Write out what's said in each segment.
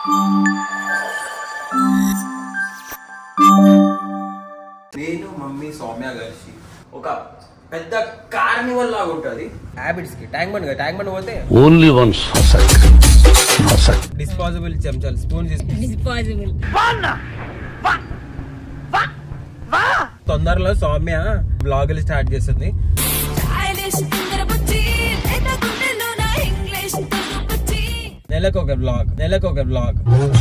నేను మమ్మీ సౌమ్య కలిసి ఒక పెద్ద కార్నివల్ లాగా ఉంటుంది హ్యాబిట్స్ కి ట్యాంక్ బండ్ ట్యాంక్ బండ్ పోతే Only one suicide. Suicide. Disposable చెంచాలు స్పూన్ డిస్పాసిబుల్ తొందరలో సౌమ్య బ్లాగులు స్టార్ట్ చేస్తుంది స్టైలిష్ తొందర బుచ్చి ఎంత గుండెల్లో నా ఇంగ్లీష్ తెలుగు బుచ్చి నెలకు ఒక బ్లాగ్ నెలకు ఒక బ్లాగ్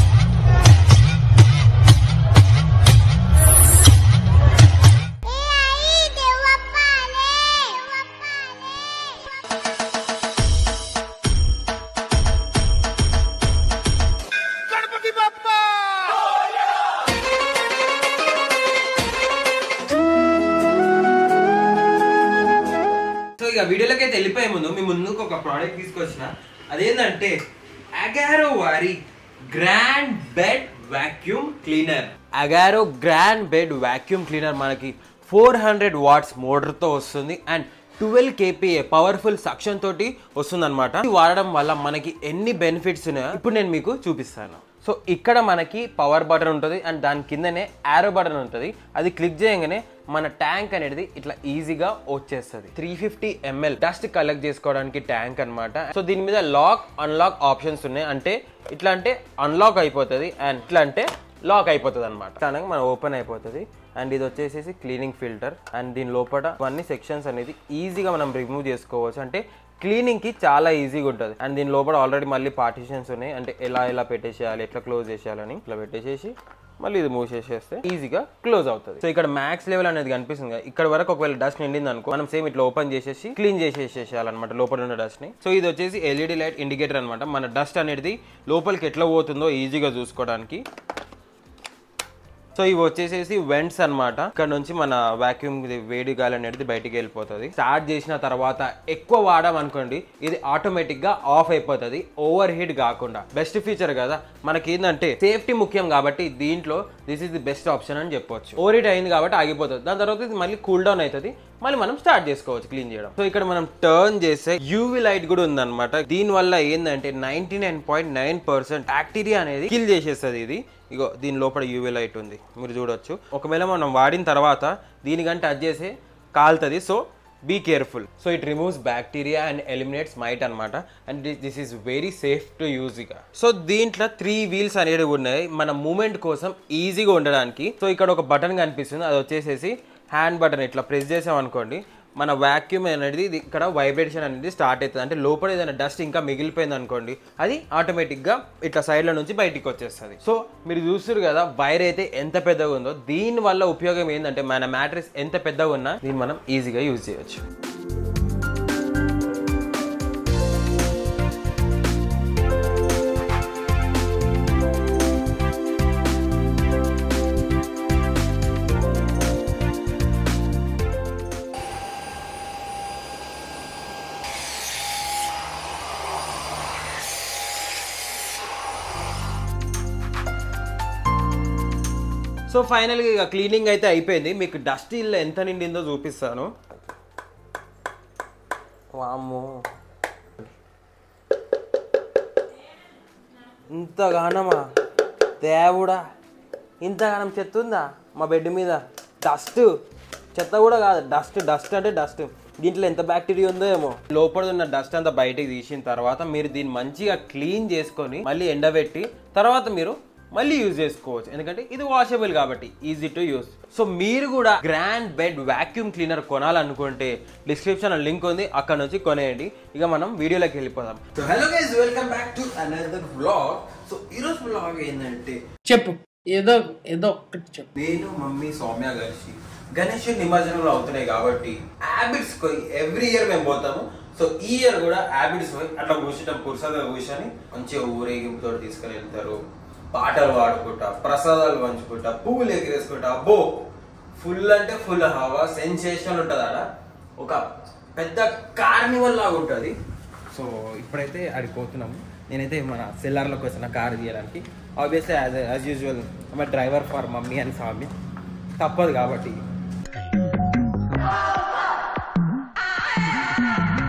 సో ఇక వీడియోలోకి అయితే వెళ్ళిపోయే ముందు మీ ముందుకు ఒక ప్రోడక్ట్ తీసుకొచ్చిన అదేంటంటే అగారో వారి grand bed vacuum cleaner Agaro grand bed vacuum cleaner మనకి ఫోర్ హండ్రెడ్ వాట్స్ మోటార్తో వస్తుంది and twelve KPA powerful suction తోటి వస్తుంది అనమాట వాడడం వల్ల మనకి ఎన్ని బెనిఫిట్స్ ఉన్నాయో ఇప్పుడు నేను మీకు చూపిస్తాను సో ఇక్కడ మనకి పవర్ బటన్ ఉంటుంది అండ్ దాని కిందనే ఆరో బటన్ ఉంటుంది అది క్లిక్ చేయగానే మన ట్యాంక్ అనేది ఇట్లా ఈజీగా వచ్చేస్తుంది three fifty ML dust collect చేసుకోవడానికి ట్యాంక్ అన్నమాట సో దీని మీద లాక్ అన్లాక్ ఆప్షన్స్ ఉన్నాయి అంటే ఇట్లా అంటే అన్లాక్ అయిపోతుంది అండ్ ఇట్లా అంటే లాక్ అయిపోతుంది అనమాట అనగా మనం ఓపెన్ అయిపోతుంది అండ్ ఇది వచ్చేసేసి క్లీనింగ్ ఫిల్టర్ అండ్ దీని లోపల అన్ని సెక్షన్స్ అనేది ఈజీగా మనం రిమూవ్ చేసుకోవచ్చు అంటే క్లీనింగ్ కి చాలా ఈజీగా ఉంటుంది అండ్ దీని లోపల ఆల్రెడీ మళ్ళీ పార్టిషన్స్ ఉన్నాయి అంటే ఎలా ఎలా పెట్టేసేయాలి ఎట్లా క్లోజ్ చేసేయాలని ఇట్లా పెట్టేసేసి మళ్ళీ ఇది మూవ్ చేసేస్తే ఈజీగా క్లోజ్ అవుతుంది సో ఇక్కడ మ్యాక్స్ లెవెల్ అనేది కనిపిస్తుంది కదా ఇక్కడ వరకు ఒకవేళ డస్ట్ నిండింది అనుకో మనం సేమ్ ఇట్లా ఓపెన్ చేసేసి క్లీన్ చేసేసేయాలన్నమాట లోపల ఉన్న డస్ట్ ని సో ఇది వచ్చేసి ఎల్ఈడి లైట్ ఇండికేటర్ అనమాట మన డస్ట్ అనేది లోపలికి ఎట్లా పోతుందో ఈజీగా చూసుకోవడానికి సో ఇవి వచ్చేసేసి వెంట్స్ అన్నమాట ఇక్కడ నుంచి మన వాక్యూమ్ వేడి గాలి అనేది బయటికి వెళ్ళిపోతుంది స్టార్ట్ చేసిన తర్వాత ఎక్కువ వాడాం అనుకోండి ఇది ఆటోమేటిక్ గా ఆఫ్ అయిపోతుంది ఓవర్ హీట్ కాకుండా బెస్ట్ ఫీచర్ కదా మనకి ఏంటంటే సేఫ్టీ ముఖ్యం కాబట్టి దీంట్లో this is the best option అని చెప్పొచ్చు ఓవర్ హీట్ అయింది కాబట్టి ఆగిపోతుంది దాని తర్వాత ఇది మళ్ళీ కూల్ డౌన్ అవుతుంది మళ్ళీ మనం స్టార్ట్ చేసుకోవచ్చు క్లీన్ చేయడం సో ఇక్కడ మనం టర్న్ చేస్తే యూవి లైట్ కూడా ఉందన్నమాట దీని వల్ల ఏంటంటే ninety nine point nine percent bacteria అనేది కిల్ చేసేస్తుంది ఇది ఇగో దీని లోపల యూవీ లైట్ ఉంది మీరు చూడొచ్చు ఒకవేళ మనం వాడిన తర్వాత దీనికంటే టచ్ చేసి కాలుతుంది so be careful so it removes bacteria and eliminates mite అనమాట and this is very safe to use ఇక సో దీంట్లో త్రీ వీల్స్ అనేవి ఉన్నాయి మన మూమెంట్ కోసం ఈజీగా ఉండడానికి సో ఇక్కడ ఒక బటన్ కనిపిస్తుంది అది వచ్చేసేసి హ్యాండ్ బటన్ ఇట్లా ప్రెస్ చేసాం అనుకోండి మన వాక్యూమ్ అనేది ఇది ఇక్కడ వైబ్రేషన్ అనేది స్టార్ట్ అవుతుంది అంటే లోపల ఏదైనా డస్ట్ ఇంకా మిగిలిపోయింది అనుకోండి అది ఆటోమేటిక్గా ఇట్లా సైడ్ల నుంచి బయటికి వచ్చేస్తుంది సో మీరు చూస్తారు కదా వైర్ అయితే ఎంత పెద్దగా ఉందో దీని వల్ల ఉపయోగం ఏంటంటే మన మ్యాట్రెస్ ఎంత పెద్దగా ఉన్నా దీన్ని మనం ఈజీగా యూజ్ చేయొచ్చు సో ఫైనల్గా ఇక క్లీనింగ్ అయితే అయిపోయింది మీకు డస్ట్ ఇల్లు ఎంత నిండిందో చూపిస్తాను వామ్మో ఇంతగానమా దేవుడా ఇంతగానం చెత్త ఉందా మా బెడ్ మీద డస్ట్ చెత్త కూడా కాదు డస్ట్ డస్ట్ అంటే డస్ట్ దీంట్లో ఎంత బ్యాక్టీరియా ఉందో ఏమో లోపల ఉన్న డస్ట్ అంతా బయటికి తీసిన తర్వాత మీరు దీన్ని మంచిగా క్లీన్ చేసుకొని మళ్ళీ ఎండబెట్టి తర్వాత మీరు మళ్ళీ యూజ్ చేసుకోవచ్చు ఎందుకంటే ఇది వాషబుల్ కాబట్టి ఈజీ టు యూస్ సో మీరు కూడా గ్రాండ్ బెడ్ వాక్యూమ్ క్లీనర్ కొనాలనుకుంటే డిస్క్రిప్షన్ లింక్ ఉంది అక్కడ నుంచి కొనేయండి ఇక మనం వీడియోలోకి వెళ్ళిపోదాం so hello guys welcome back to another vlog so ఈరోజు వ్లాగ్ ఏంటంటే చెప్పు ఏదో ఏదో ఒక్కటి చెప్పు నేను మమ్మీ సౌమ్య కలిసి గణేష్ నిమజ్జనంలో అవుతున్నాయి కాబట్టి హ్యాబిట్స్ పోయి ఎవ్రీ ఇయర్ మేము పోతాము సో ఈ ఇయర్ కూడా హ్యాబిట్స్ పోయి అట్లా కూర్చుంటాం కుర్సగా కూర్చొని మంచిగా ఊరేగింపుతో తీసుకుని వెళ్తారు పాటలు పాడుకుంటా ప్రసాదాలు పంచుకుంటా పువ్వులు ఎగిరేసుకుంటా అబ్బో ఫుల్ అంటే ఫుల్ హవా సెన్సేషన్ ఉంటుంది ఆడ ఒక పెద్ద కార్నివల్ లాగా ఉంటుంది సో ఇప్పుడైతే ఆడికి పోతున్నాము నేనైతే మన సెల్లార్లోకి వచ్చిన కార్ తీయడానికి obviously as as usual my driver for mummy and Swami తప్పదు కాబట్టి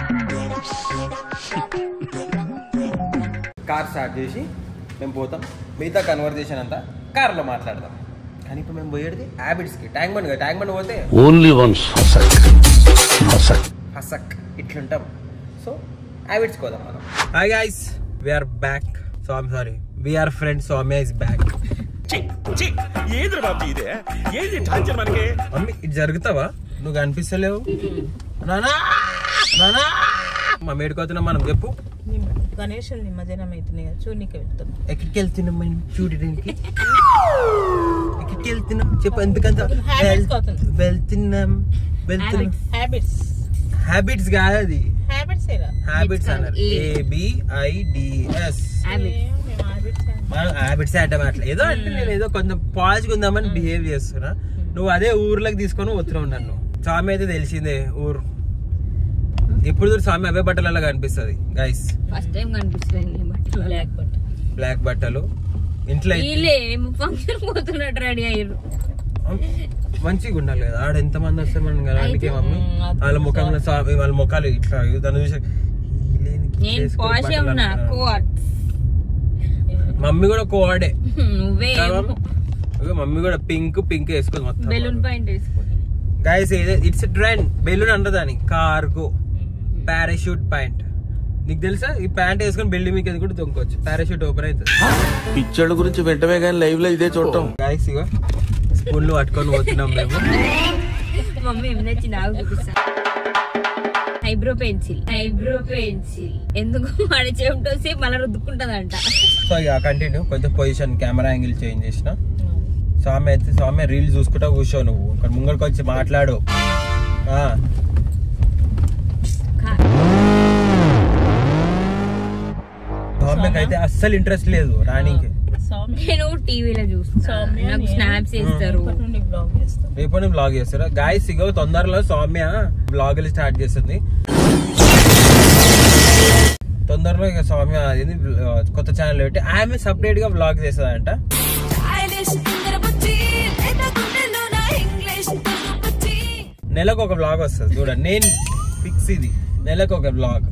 కార్ స్టార్ట్ చేసి మేము పోతాం మిగతా కన్వర్జేషన్ అంతా కార్లో మాట్లాడదాం కానీ ఇప్పుడు మేము పోయేది హ్యాబిట్స్కి ట్యాంక్ బండ్ కదా ట్యాంక్ బండ్ పోతే ఓన్లీ వన్స్ హసక్ హసక్ హసక్ ఇట్లుంటాం సో హ్యాబిట్స్ కోదాం మనం hi guys we're back so I'm sorry we're friends Soumya is back ఏంద్ర బాబు ఇదే ఏంది టార్చర్ మనకి మమ్మీ ఇది జరుగుతావా నువ్వు కనిపిస్తలేవు నానా నానా మా మేడుకోతున్నా మనం చెప్పు గణేషుని నిమజ్జనం అవుతున్నాయి కదా చూడనీకి వెళ్తాం ఎక్కడికి వెళ్తున్నాం మనం చూడడానికి ఎక్కడికి వెళ్తున్నాం చెప్పు ఎందుకంత Habits పోతుంది. వెళ్తున్నాం వెళ్తున్నాం హ్యాబిట్స్ హ్యాబిట్స్ కాదు అది హ్యాబిట్స్ హ్యాబిట్స్ అన్నారు ఏబిఐడిఎస్ మేము హ్యాబిట్స్ మనం హ్యాబిట్స్ అంటే అట్లా ఏదో అంటే నేను ఏదో కొంచెం పాజిటివ్ ఉందామని బిహేవ్ చేస్తున్నా నువ్వు అదే ఊర్లోకి తీసుకొని పోతున్నావు నన్ను స్వామి అయితే తెలిసిందే ఊరు ఇప్పుడు చూడు స్వామి అవే బట్టలలో కనిపిస్తుంది గైస్ ఫస్ట్ టైం కనిపిస్తుంది బట్టలు బ్లాక్ బట్ బ్లాక్ బట్టలు ఇంట్లో అయితే వీళ్ళే ఫంక్షన్ పోతున్నట్టు రెడీ అయ్యారు మంచిగా ఉండాలి కదా ఆడ ఎంత మంది వస్తారు మనం కలవడానికి మమ్మీ వాళ్ళ ముఖంలో స్వామి వాళ్ళ ముఖాలు ఇట్లా దాన్ని చూసి వీళ్ళేంది నేను చేసుకొని పాష్ బట్టలు ఉన్నా అంటున్నారు. కోట్ మమ్మీ కూడా కోవాడే నువ్వే మమ్మీ కూడా పింక్ పింక్ వేసుకుంది మొత్తం బెలూన్ పాయింట్ వేసుకుని గైస్ ఇట్స్ ట్రెండ్ బెలూన్ అంటదాని కార్గో పారాషూట్ ప్యాంట్ నీకు తెలుసా ఈ ప్యాంట్ వేసుకొని బిల్డింగ్ మీకు కూడా దొంగవచ్చు పారాషూట్ ఓపెన్ అవుతుంది పిచ్చోళ్ళ గురించి వెంటనే కానీ లైవ్ లో ఇదే చూడటం గైస్ ఇగో స్పూన్లు పట్టుకొని పోతున్నాం మేము మమ్మీ ఏం నచ్చి నాకు చూపిస్తా ఐబ్రో పెన్సిల్ ఐబ్రో పెన్సిల్ ఎందుకు మన చెవిటి వస్తే మళ్ళీ రుద్దుకుంటదంట సో ఇక కంటిన్యూ కొంచెం పొజిషన్ కెమెరా యాంగిల్ చేంజ్ చేసిన స్వామి అయితే స్వామి రీల్ చూసుకుంటా కూర్చో నువ్వు ఇక్కడ ముంగడికి వచ్చి మాట్లాడు ఆ, కా- స్వామికి అయితే అస్సలు ఇంట్రెస్ట్ లేదు రాణికి సౌమ్య నేను టీవీలో చూస్తా సౌమ్య నాకు నేను స్నాప్స్ ఇస్తారు ఇప్పటి నుండి బ్లాగ్ చేస్తాం రేపు బ్లాగ్ చేస్తారా గాయస్ ఇగో తొందరలో సౌమ్య బ్లాగులు స్టార్ట్ చేస్తుంది తొందరలో ఇక సౌమ్య అది కొత్త ఛానల్ పెట్టి ఆమె సపరేట్ గా బ్లాగ్ చేస్తుందంట స్టైలిష్ తొందర బుచ్చి లేదా గుండెల్లో నా ఇంగ్లీష్ తెలుగు బుచ్చి నెలకు ఒక బ్లాగ్ వస్తుంది చూడండి నేను ఫిక్స్ ఇది నెలకు ఒక బ్లాగ్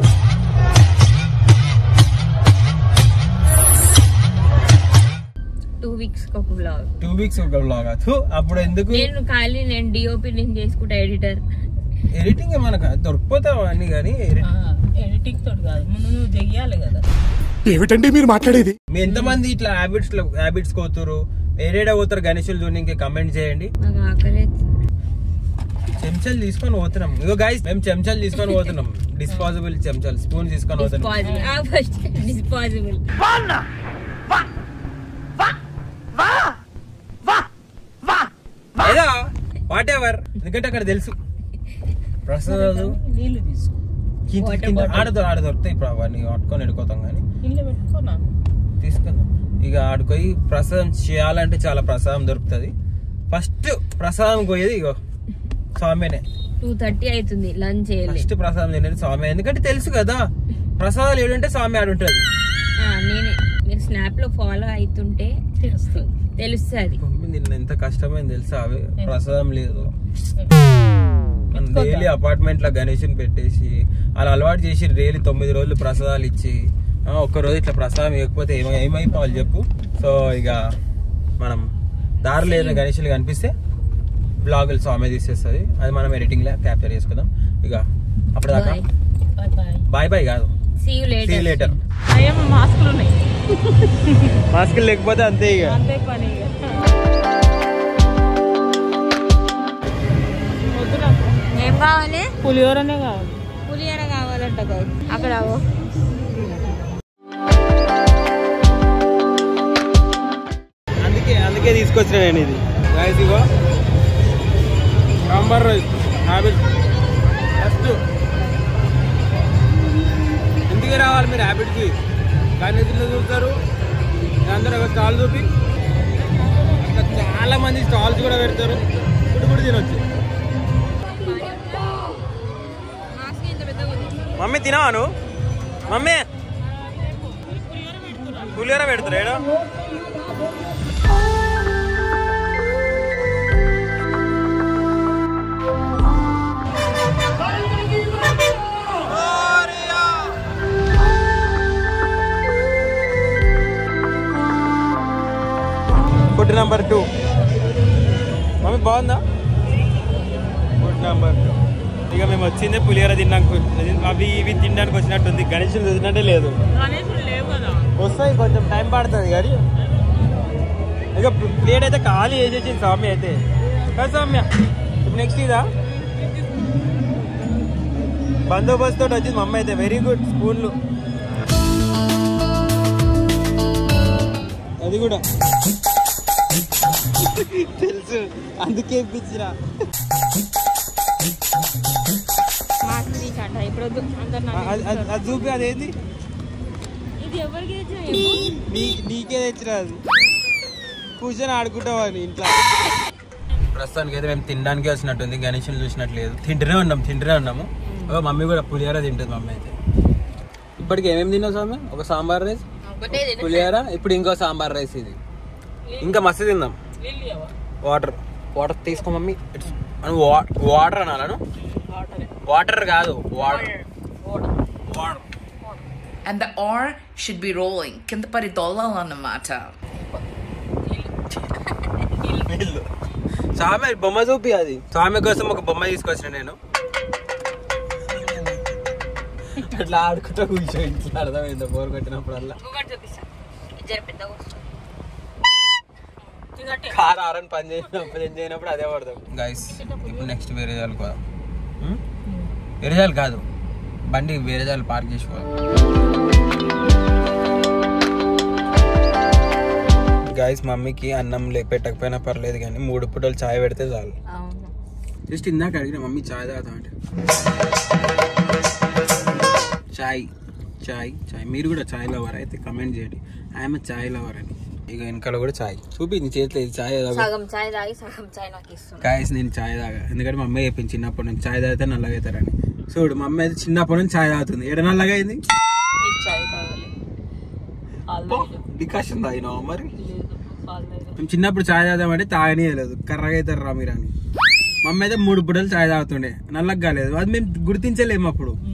టూ వీక్స్ ఒక బ్లాగ్ టూ వీక్స్ ఒక బ్లాగ్ అప్పుడు ఎందుకు నేను ఖాళీ నేను డిఓపి నేను చేసుకుంటా ఎడిటర్ ఎడిటింగ్ మనకు దొరికిపోతావు అన్ని కానీ ఎడిటింగ్ తోటి కాదు ముందు నువ్వు చెయ్యాలి కదా ఏమిటండి మీరు మాట్లాడేది మీ ఎంతమంది ఇట్లా హ్యాబిట్స్ హ్యాబిట్స్ కోతురు ఏరేడ పోతారు గణేషులు చూడడానికి కమెంట్ చేయండి నాకు ఆకలి చెంచాలు తీసుకొని పోతున్నాం ఇగో గైస్ మేము చెంచాలు తీసుకొని పోతున్నాం డిస్పాజబుల్ చెంచాలు స్పూన్ తీసుకొని పోతున్నాం డిస్పాజిబుల్ ఫస్ట్ డిస్పాజిబుల్ ఏదో వాట్ ఎవర్ ఎందుకంటే అక్కడ తెలుసు ప్రసాదాలు నీళ్లు తీసుకో కింద- కింద ఆడ ఆడ దొరుకుతాయి ఇప్పుడు అవన్నీ పట్టుకొని ఎడుకోతాం కానీ ఇల్లు పెట్టుకోనా తీసుకుందాం ఇక ఆడిపోయి ప్రసాదం చేయాలంటే చాలా ప్రసాదం దొరుకుతుంది ఫస్ట్ ప్రసాదం పోయేది ఇగో స్వామినే టూ థర్టీ అవుతుంది లంచ్ చేయలే ఫస్ట్ ప్రసాదం తినేది స్వామి ఎందుకంటే తెలుసు కదా ప్రసాదాలు ఏడుంటే స్వామి ఆడుంటది ఆ, నేనే మీరు స్నాప్ లో ఫాలో అవుతుంటే తెలుస్తుంది తెలుస్తుంది మమ్మీ నిన్న ఎంత కష్టమైంది తెలుసా అవి ప్రసాదం లేదు మనం డైలీ అపార్ట్మెంట్ లో గణేషుని పెట్టేసి అలా అలవాటు చేసి డైలీ తొమ్మిది రోజులు ప్రసాదాలు ఇచ్చి ఆ, ఒక్క రోజు ఇట్లా ప్రసాదం ఇవ్వకపోతే ఏమై ఏమైపోవాలి చెప్పు సో ఇక మనం దారిలో ఏదైనా గణేషులు కనిపిస్తే బ్లాగులు స్వామి తీసేస్తుంది అది మనం ఎడిటింగ్ లో క్యాప్చర్ చేసుకుందాం ఇక అప్పటిదాకా Bye. Bye bye bye bye కాదు see you see later later అయ్యమ్మ మాస్కులు ఉన్నాయి మాస్క్ లేకపోతే అంతే ఇక అంతే పని ఇక. వద్దు నాకు. ఏం కావాలి పులిహోరనే కావాలి పులిహోర కావాలంట guys. అక్కడ ఆగు. అందుకే అందుకే తీసుకొచ్చిన నేను ఇది రైస్ ఇగో సాంబార్ రైస్ హ్యాబిట్ ఫస్ట్ ఎందుకే రావాలి మీరు హ్యాబిట్కి కానీ ఎదురు చూస్తారు అందరూ ఒక స్టాల్ చూపి ఇంకా చాలా మంది స్టాల్స్ కూడా పెడతారు ఇప్పుడు కూడా తినొచ్చు మమ్మీ తినవాను మమ్మీ పులిహోర పెడతారు ఏడా ఫుడ్ నెంబర్ టూ మమ్మీ బాగుందా ఫుడ్ నెంబర్ టూ ఇక మేము వచ్చిందే పులిహోర తిన్నాక అవి ఇవి తినడానికి వచ్చినట్టుంది గణేషులు చూసినట్టే లేదు వస్తాయి కొంచెం టైం పడుతుంది కానీ ఇక ప్లేట్ అయితే ఖాళీ వేసేసింది స్వామి అయితే కదా సౌమ్య ఇప్పుడు నెక్స్ట్ ఇదా బందోబస్తు తోటి వచ్చింది మా అమ్మ అయితే వెరీ గుడ్ స్పూన్లు అది కూడా తెలుసు అందుకే ఇప్పించిన మాకు తీసంట ఇప్పుడు వద్దు అందరు నాకు అది- అది- అది చూపి అదేంది ఇది ఎవరికి తెచ్చినా చెప్పు నీ నీకే తెచ్చిన అది కూర్చొని ఆడుకుంటావా నీ ఇంట్లో ప్రస్తుతానికి అయితే మేము తినడానికి వచ్చినట్టుంది గణేషుని చూసినట్లేదు తింటూనే ఉన్నాం తింటూనే ఉన్నాము ఓ మమ్మీ కూడా పులిహోర తింటుంది మమ్మీ అయితే ఇప్పటికి ఏమేమి తిన్నావు స్వామి ఒక సాంబార్ రైస్ ఒకటే తిను. పులిహోర ఇప్పుడు ఇంకో సాంబార్ రైస్ ఇది ఇంకా మస్తు తిందాం వాటర్ వాటర్ తీసుకో మమ్మీ ఇట్స్ అను వా- వాటర్ అనాలను వాటర్ కాదు water water And the R should be rolling. కింద పడి దొల్లాలన్నమాట వీళ్ళు సామె బొమ్మ చూపి అది సామె కోసం ఒక బొమ్మ తీసుకొచ్చిన నేను అట్లా ఆడుకుంటా కూర్చో ఇంట్లో అర్థమైంది బోర్ కొట్టినప్పుడల్లా ఇంకొకటి చూపిస్తా ఇది జర పెద్దగా వస్తుంది కార్ ఆరని పని చేసినప్పుడు ఏం చేయనప్పుడు అదే పడతాం గైస్ ఇప్పుడు నెక్స్ట్ వేరే జాలు పోదాం హ్మ్? వేరే జాలు కాదు బండి వేరే జాలు పార్క్ చేసి పోదాం గైస్ మమ్మీకి అన్నం లే పెట్టకపోయినా పర్లేదు కానీ మూడు పూటలు చాయ్ పెడితే చాలు అవును జస్ట్ ఇందాక అడిగిన మమ్మీ చాయ్ తాగుతా అంటే చాయ్ చాయ్ చాయ్ మీరు కూడా చాయ్ లవర్ అయితే కమెంట్ చేయండి ఐఎమ్ చాయ్ లవర్ అని ఇక వెనకాల కూడా చాయ్ చూపి నీ చేతిలో ఇది చాయ్ తాగు సగం చాయ్ తాగి సగం చాయ్ నాకు ఇస్తుంది కాయస్ నేను చాయ్ తాగా ఎందుకంటే మా అమ్మాయి చెప్పింది చిన్నప్పటి నుంచి చాయ్ తాగితే నల్లగా అవుతారని చూడు మా అమ్మాయి అయితే చిన్నప్పటి నుంచి చాయ్ తాగుతుంది ఎడ నల్లగా అయింది చాయ్ తాగాలి డికాషన్ తాగినావా మరి మేము చిన్నప్పుడు చాయ్ తాగుదామంటే తాగనే లేదు కర్రగా అవుతారు రా మీరు అని మా అమ్మ అయితే మూడు బుడ్డలు చాయ్ తాగుతుండే నల్లగా కాలేదు అది మేము గుర్తించలేము అప్పుడు